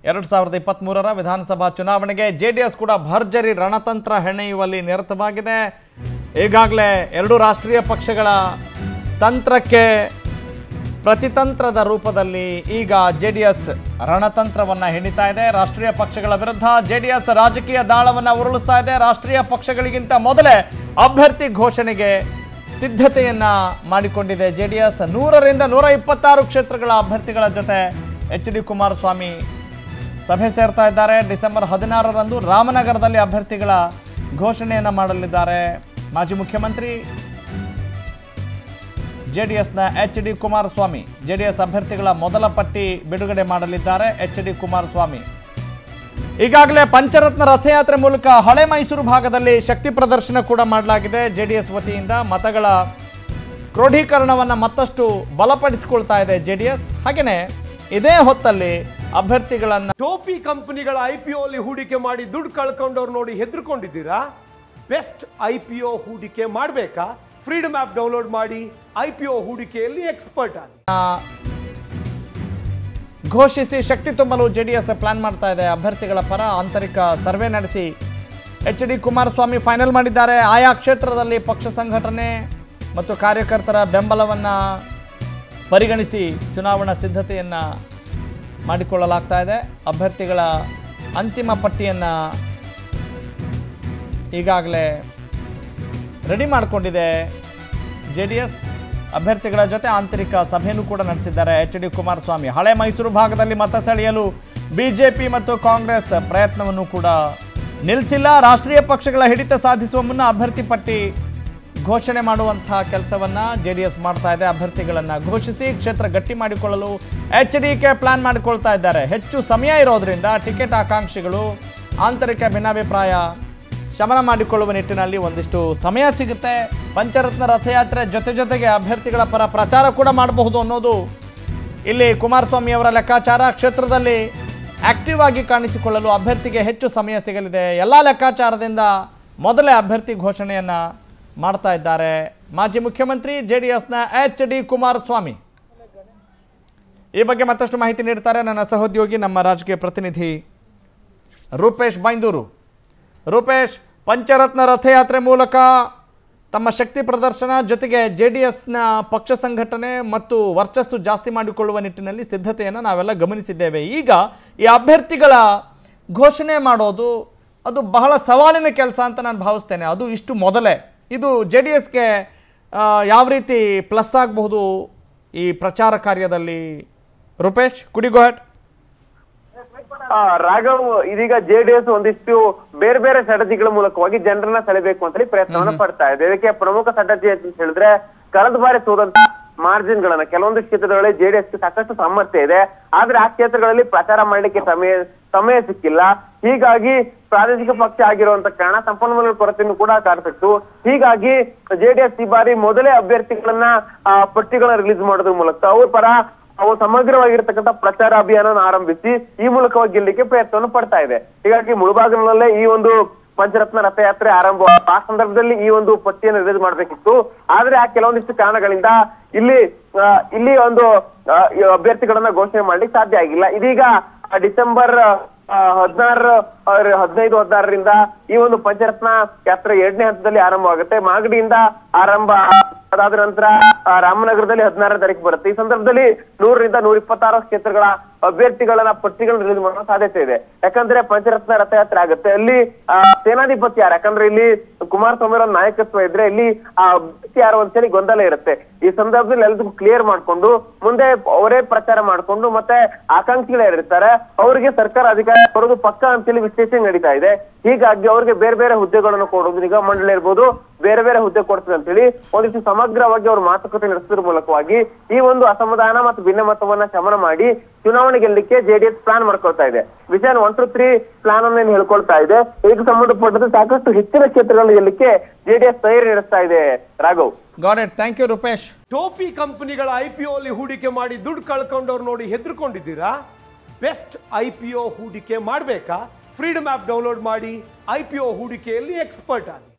ಎರಡು ಸಾವಿರದ ಇಪ್ಪತ್ತ್ಮೂರರ ವಿಧಾನಸಭಾ ಚುನಾವಣೆಗೆ ಜೆ ಡಿ ಎಸ್ ಕೂಡ ಭರ್ಜರಿ ರಣತಂತ್ರ ಹೆಣೆಯುವಲ್ಲಿ ನಿರತವಾಗಿದೆ ಈಗಾಗಲೇ ಎರಡು ರಾಷ್ಟ್ರೀಯ ಪಕ್ಷಗಳ ತಂತ್ರಕ್ಕೆ ಪ್ರತಿತಂತ್ರದ ರೂಪದಲ್ಲಿ ಈಗ ಜೆ ಡಿ ಎಸ್ ರಣತಂತ್ರವನ್ನು ಹೆಣಿತಾ ಇದೆ ರಾಷ್ಟ್ರೀಯ ಪಕ್ಷಗಳ ವಿರುದ್ಧ ಜೆ ಡಿ ಎಸ್ ರಾಜಕೀಯ ದಾಳವನ್ನು ಉರುಳಿಸ್ತಾ ಇದೆ ರಾಷ್ಟ್ರೀಯ ಪಕ್ಷಗಳಿಗಿಂತ ಮೊದಲೇ ಅಭ್ಯರ್ಥಿ ಘೋಷಣೆಗೆ ಸಿದ್ಧತೆಯನ್ನ ಮಾಡಿಕೊಂಡಿದೆ ಜೆ ಡಿ ಎಸ್ ನೂರರಿಂದ ನೂರ ಇಪ್ಪತ್ತಾರು ಕ್ಷೇತ್ರಗಳ ಅಭ್ಯರ್ಥಿಗಳ ಜೊತೆ ಎಚ್ ಡಿ ಕುಮಾರಸ್ವಾಮಿ ಸಭೆ ಸೇರ್ತಾ ಇದ್ದಾರೆ ಡಿಸೆಂಬರ್ ಹದಿನಾರರಂದು ರಾಮನಗರದಲ್ಲಿ ಅಭ್ಯರ್ಥಿಗಳ ಘೋಷಣೆಯನ್ನು ಮಾಡಲಿದ್ದಾರೆ ಮಾಜಿ ಮುಖ್ಯಮಂತ್ರಿ ಜೆಡಿಎಸ್ನ ಎಚ್ ಡಿ ಕುಮಾರಸ್ವಾಮಿ ಜೆಡಿಎಸ್ ಅಭ್ಯರ್ಥಿಗಳ ಮೊದಲ ಪಟ್ಟಿ ಬಿಡುಗಡೆ ಮಾಡಲಿದ್ದಾರೆ ಎಚ್ ಡಿ ಕುಮಾರಸ್ವಾಮಿ ಈಗಾಗಲೇ ಪಂಚರತ್ನ ರಥಯಾತ್ರೆ ಮೂಲಕ ಹಳೆ ಮೈಸೂರು ಭಾಗದಲ್ಲಿ ಶಕ್ತಿ ಪ್ರದರ್ಶನ ಕೂಡ ಮಾಡಲಾಗಿದೆ ಜೆಡಿಎಸ್ ವತಿಯಿಂದ ಮತಗಳ ಕ್ರೋಢೀಕರಣವನ್ನು ಮತ್ತಷ್ಟು ಬಲಪಡಿಸಿಕೊಳ್ತಾ ಇದೆ ಜೆಡಿಎಸ್ ಹಾಗೆಯೇ ಇದೇ ಹೊತ್ತಲ್ಲಿ ಅಭ್ಯರ್ಥಿಗಳನ್ನು ಟೋಪಿ ಕಂಪನಿಗಳ ಐ ಪಿ ಅಲ್ಲಿ ಹೂಡಿಕೆ ಮಾಡಿ ದುಡ್ಡು ಕಳ್ಕೊಂಡವ್ರು ನೋಡಿ ಹೆದರ್ಕೊಂಡಿದ್ದೀರಾ ಬೆಸ್ಟ್ ಐ ಪಿ ಒ ಹೂಡಿಕೆ ಮಾಡಬೇಕಾ ಫ್ರೀಡಮ್ ಆ್ಯಪ್ ಡೌನ್ಲೋಡ್ ಮಾಡಿ ಐ ಪಿ ಒ ಹೂಡಿಕೆಯಲ್ಲಿ ಎಕ್ಸ್ಪರ್ಟ್ ಆಗಿ ಘೋಷಿಸಿ ಶಕ್ತಿ ತುಂಬಲು ಜೆಡಿಎಸ್ ಪ್ಲಾನ್ ಮಾಡ್ತಾ ಇದೆ ಅಭ್ಯರ್ಥಿಗಳ ಪರ ಆಂತರಿಕ ಸರ್ವೆ ನಡೆಸಿ ಎಚ್ ಡಿ ಕುಮಾರಸ್ವಾಮಿ ಫೈನಲ್ ಮಾಡಿದ್ದಾರೆ ಆಯಾ ಕ್ಷೇತ್ರದಲ್ಲಿ ಪಕ್ಷ ಸಂಘಟನೆ ಮತ್ತು ಕಾರ್ಯಕರ್ತರ ಬೆಂಬಲವನ್ನು ಪರಿಗಣಿಸಿ ಚುನಾವಣಾ ಸಿದ್ಧತೆಯನ್ನು ಮಾಡಿಕೊಳ್ಳಲಾಗ್ತಾ ಇದೆ ಅಭ್ಯರ್ಥಿಗಳ ಅಂತಿಮ ಪಟ್ಟಿಯನ್ನು ಈಗಾಗಲೇ ರೆಡಿ ಮಾಡಿಕೊಂಡಿದೆ ಜೆ ಡಿ ಎಸ್ ಅಭ್ಯರ್ಥಿಗಳ ಜೊತೆ ಆಂತರಿಕ ಸಭೆಯನ್ನು ಕೂಡ ನಡೆಸಿದ್ದಾರೆ ಎಚ್ ಡಿ ಕುಮಾರಸ್ವಾಮಿ ಹಳೆ ಮೈಸೂರು ಭಾಗದಲ್ಲಿ ಮತ ಸೆಳೆಯಲು ಬಿಜೆಪಿ ಮತ್ತು ಕಾಂಗ್ರೆಸ್ ಪ್ರಯತ್ನವನ್ನು ಕೂಡ ನಿಲ್ಲಿಸಿಲ್ಲ ರಾಷ್ಟ್ರೀಯ ಪಕ್ಷಗಳ ಹಿಡಿತ ಸಾಧಿಸುವ ಮುನ್ನ ಅಭ್ಯರ್ಥಿ ಪಟ್ಟಿ ಘೋಷಣೆ ಮಾಡುವಂತಹ ಕೆಲಸವನ್ನ ಜೆ ಡಿ ಎಸ್ ಮಾಡ್ತಾ ಇದೆ ಅಭ್ಯರ್ಥಿಗಳನ್ನ ಘೋಷಿಸಿ ಕ್ಷೇತ್ರ ಗಟ್ಟಿ ಮಾಡಿಕೊಳ್ಳಲು ಎಚ್ ಡಿ ಕೆ ಪ್ಲಾನ್ ಮಾಡಿಕೊಳ್ತಾ ಇದ್ದಾರೆ ಹೆಚ್ಚು ಸಮಯ ಇರೋದ್ರಿಂದ ಟಿಕೆಟ್ ಆಕಾಂಕ್ಷಿಗಳು ಆಂತರಿಕ ಭಿನ್ನಾಭಿಪ್ರಾಯ ಶಮನ ಮಾಡಿಕೊಳ್ಳುವ ನಿಟ್ಟಿನಲ್ಲಿ ಒಂದಿಷ್ಟು ಸಮಯ ಸಿಗುತ್ತೆ ಪಂಚರತ್ನ ರಥಯಾತ್ರೆ ಜೊತೆ ಜೊತೆಗೆ ಅಭ್ಯರ್ಥಿಗಳ ಪರ ಪ್ರಚಾರ ಕೂಡ ಮಾಡಬಹುದು ಅನ್ನೋದು ಇಲ್ಲಿ ಕುಮಾರಸ್ವಾಮಿ ಅವರ ಲೆಕ್ಕಾಚಾರ ಕ್ಷೇತ್ರದಲ್ಲಿ ಆಕ್ಟಿವ್ ಆಗಿ ಕಾಣಿಸಿಕೊಳ್ಳಲು ಅಭ್ಯರ್ಥಿಗೆ ಹೆಚ್ಚು ಸಮಯ ಸಿಗಲಿದೆ ಎಲ್ಲ ಲೆಕ್ಕಾಚಾರದಿಂದ ಮೊದಲೇ ಅಭ್ಯರ್ಥಿ ಘೋಷಣೆಯನ್ನು ಮಾಡ್ತಾ ಇದ್ದಾರೆ ಮಾಜಿ ಮುಖ್ಯಮಂತ್ರಿ ಜೆ ಡಿ ಎಸ್ನ ಎಚ್ ಡಿ ಕುಮಾರಸ್ವಾಮಿ ಈ ಬಗ್ಗೆ ಮತ್ತಷ್ಟು ಮಾಹಿತಿ ನೀಡ್ತಾರೆ ನನ್ನ ಸಹೋದ್ಯೋಗಿ ನಮ್ಮ ರಾಜಕೀಯ ಪ್ರತಿನಿಧಿ ರೂಪೇಶ್ ಬೈಂದೂರು ರೂಪೇಶ್ ಪಂಚರತ್ನ ರಥಯಾತ್ರೆ ಮೂಲಕ ತಮ್ಮ ಶಕ್ತಿ ಪ್ರದರ್ಶನ ಜೊತೆಗೆ ಜೆ ಡಿ ಎಸ್ನ ಪಕ್ಷ ಸಂಘಟನೆ ಮತ್ತು ವರ್ಚಸ್ಸು ಜಾಸ್ತಿ ಮಾಡಿಕೊಳ್ಳುವ ನಿಟ್ಟಿನಲ್ಲಿ ಸಿದ್ಧತೆಯನ್ನು ನಾವೆಲ್ಲ ಗಮನಿಸಿದ್ದೇವೆ ಈಗ ಈ ಅಭ್ಯರ್ಥಿಗಳ ಘೋಷಣೆ ಮಾಡೋದು ಅದು ಬಹಳ ಸವಾಲಿನ ಕೆಲಸ ಅಂತ ನಾನು ಭಾವಿಸ್ತೇನೆ ಅದು ಇಷ್ಟು ಮೊದಲೇ ಇದು ಜೆ ಡಿ ಎಸ್ಗೆ ಯಾವ ರೀತಿ ಪ್ಲಸ್ ಆಗಬಹುದು ಈ ಪ್ರಚಾರ ಕಾರ್ಯದಲ್ಲಿ ರೂಪೇಶ್ ಕುಡಿಗೋಹಟ್ ಆ, ರಾಘವ್ ಇದೀಗ ಜೆಡಿಎಸ್ ಒಂದಿಷ್ಟು ಬೇರೆ ಬೇರೆ ಸ್ಟ್ರಾಟಜಿಗಳ ಮೂಲಕವಾಗಿ ಜನರನ್ನ ಸೆಳೆಬೇಕು ಅಂತ ಹೇಳಿ ಪ್ರಯತ್ನವನ್ನ ಪಡ್ತಾ ಇದೆ ಇದಕ್ಕೆ ಪ್ರಮುಖ ಸ್ಟ್ರಾಟಜಿ ಅಂತ ಹೇಳಿದ್ರೆ ಕಳೆದ ಬಾರಿ ಸೋದಂತ ಮಾರ್ಜಿನ್ ಗಳನ್ನ ಕೆಲವೊಂದು ಕ್ಷೇತ್ರಗಳಲ್ಲಿ ಜೆಡಿಎಸ್ ಸಾಕಷ್ಟು ಸಾಮರ್ಥ್ಯ ಇದೆ ಆದ್ರೆ ಆ ಕ್ಷೇತ್ರಗಳಲ್ಲಿ ಪ್ರಚಾರ ಮಾಡ್ಲಿಕ್ಕೆ ಸಮಯ ಸಮಯ ಸಿಕ್ಕಿಲ್ಲ ಹೀಗಾಗಿ ಪ್ರಾದೇಶಿಕ ಪಕ್ಷ ಆಗಿರುವಂತ ಕಾರಣ ಸಂಪನ್ಮೂಲ ಕೊರತೆಯನ್ನು ಕೂಡ ಕಾಡ್ತಿತ್ತು ಹೀಗಾಗಿ ಜೆಡಿಎಸ್ ಈ ಬಾರಿ ಮೊದಲೇ ಅಭ್ಯರ್ಥಿಗಳನ್ನ ಆ, ಪಟ್ಟಿಗಳನ್ನ ರಿಲೀಸ್ ಮಾಡೋದ್ರ ಮೂಲಕ ಅವ್ರ ಪರ ಅವು ಸಮಗ್ರವಾಗಿರ್ತಕ್ಕಂಥ ಪ್ರಚಾರ ಅಭಿಯಾನ ಆರಂಭಿಸಿ ಈ ಮೂಲಕವಾಗಿ ಗೆಲ್ಲಲಿಕ್ಕೆ ಪ್ರಯತ್ನವನ್ನು ಪಡ್ತಾ ಇದೆ ಹೀಗಾಗಿ ಮುಳುಬಾಗಿಲಿನಲ್ಲೇ ಈ ಒಂದು ಪಂಚರತ್ನ ರಥಯಾತ್ರೆ ಆರಂಭ ಆ ಸಂದರ್ಭದಲ್ಲಿ ಈ ಒಂದು ಪಟ್ಟಿಯನ್ನು ರಿಲೀಸ್ ಮಾಡ್ಬೇಕಿತ್ತು ಆದ್ರೆ ಆ ಕೆಲವೊಂದಿಷ್ಟು ಕಾರಣಗಳಿಂದ ಇಲ್ಲಿ ಆ, ಇಲ್ಲಿ ಒಂದು ಆ, ಈ ಅಭ್ಯರ್ಥಿಗಳನ್ನ ಘೋಷಣೆ ಮಾಡ್ಲಿಕ್ಕೆ ಸಾಧ್ಯ ಆಗಿಲ್ಲ ಇದೀಗ ಆ, ಡಿಸೆಂಬರ್ ಹದಿನಾರು ಹದಿನೈದು ಹದಿನಾರರಿಂದ ಈ ಒಂದು ಪಂಚರತ್ನ ಯಾತ್ರೆ ಎರಡನೇ ಹಂತದಲ್ಲಿ ಆರಂಭವಾಗುತ್ತೆ ಮಾಗಡಿಯಿಂದ ಆರಂಭ ಅದಾದ ನಂತರ ಆ, ರಾಮನಗರದಲ್ಲಿ ಹದಿನಾರನೇ ತಾರೀಕು ಬರುತ್ತೆ ಈ ಸಂದರ್ಭದಲ್ಲಿ ನೂರರಿಂದ ನೂರ ಇಪ್ಪತ್ತಾರು ಕ್ಷೇತ್ರಗಳ ಅಭ್ಯರ್ಥಿಗಳನ್ನ ಪಟ್ಟಿಗಳನ್ನ ರಿಲೀಸ್ ಮಾಡುವ ಸಾಧ್ಯತೆ ಇದೆ ಯಾಕಂದ್ರೆ ಪಂಚರತ್ನ ರಥಯಾತ್ರೆ ಆಗುತ್ತೆ ಅಲ್ಲಿ ಆ, ಸೇನಾಧಿಪತಿ ಯಾರು ಯಾಕಂದ್ರೆ ಇಲ್ಲಿ ಕುಮಾರಸ್ವಾಮಿ ಅವರ ನಾಯಕತ್ವ ಇದ್ರೆ ಇಲ್ಲಿ ಆ ಅಭ್ಯರ್ಥಿ ಯಾರು ಅಂತೇಳಿ ಗೊಂದಲ ಇರುತ್ತೆ ಈ ಸಂದರ್ಭದಲ್ಲಿ ಎಲ್ಲದಕ್ಕೂ ಕ್ಲಿಯರ್ ಮಾಡ್ಕೊಂಡು ಮುಂದೆ ಅವರೇ ಪ್ರಚಾರ ಮಾಡ್ಕೊಂಡು ಮತ್ತೆ ಆಕಾಂಕ್ಷಿಗಳು ಯಾರಿರ್ತಾರೆ ಅವರಿಗೆ ಸರ್ಕಾರ ಅಧಿಕಾರ ಕೊಡೋದು ಪಕ್ಕ ಅಂತೇಳಿ ವಿಶ್ಲೇಷಣೆ ನಡೀತಾ ಇದೆ ಹೀಗಾಗಿ ಅವರಿಗೆ ಬೇರೆ ಬೇರೆ ಹುದ್ದೆಗಳನ್ನು ಕೊಡೋದು ನಿಗಮ ಮಂಡಳಿ ಇರ್ಬೋದು ಬೇರೆ ಬೇರೆ ಹುದ್ದೆ ಕೊಡ್ತದೆ ಅಂತ ಹೇಳಿ ಒಂದಿಷ್ಟು ಸಮಗ್ರವಾಗಿ ಅವರು ಮಾತುಕತೆ ನಡೆಸೋದ್ರ ಮೂಲಕವಾಗಿ ಈ ಒಂದು ಅಸಮಾಧಾನ ಮತ್ತು ಭಿನ್ನಮತವನ್ನ ಶಮನ ಮಾಡಿ ಚುನಾವಣೆ ಗೆಲ್ಲಲಿಕ್ಕೆ ಜೆಡಿಎಸ್ ಪ್ಲಾನ್ ಮಾಡ್ಕೊಳ್ತಾ ಇದೆ vision one two three plan ಅನ್ನು ಏನ್ ಹೇಳ್ಕೊಳ್ತಾ ಇದೆ ಇದಕ್ಕೆ ಸಂಬಂಧಪಟ್ಟಂತೆ ಸಾಕಷ್ಟು ಹೆಚ್ಚಿನ ಕ್ಷೇತ್ರಗಳಲ್ಲಿ ಗೆಲ್ಲಲಿಕ್ಕೆ ಜೆಡಿಎಸ್ ತಯಾರಿ ನಡೆಸ್ತಾ ಇದೆ Raghav got it thank you Rupesh ಟೋಪಿ ಕಂಪನಿಗಳ ಐ ಪಿ ಅಲ್ಲಿ ಹೂಡಿಕೆ ಮಾಡಿ ದುಡ್ಡು ಕಳ್ಕೊಂಡವ್ರು ನೋಡಿ ಹೆದರ್ಕೊಂಡಿದ್ದೀರಾ ಬೆಸ್ಟ್ ಐ ಪಿ ಒ ಹೂಡಿಕೆ ಮಾಡಬೇಕಾ ಫ್ರೀಡಮ್ ಆ್ಯಪ್ ಡೌನ್ಲೋಡ್ ಮಾಡಿ ಐ ಪಿ ಒ ಹೂಡಿಕೆಯಲ್ಲಿ ಎಕ್ಸ್ಪರ್ಟ್ ಆಗಿ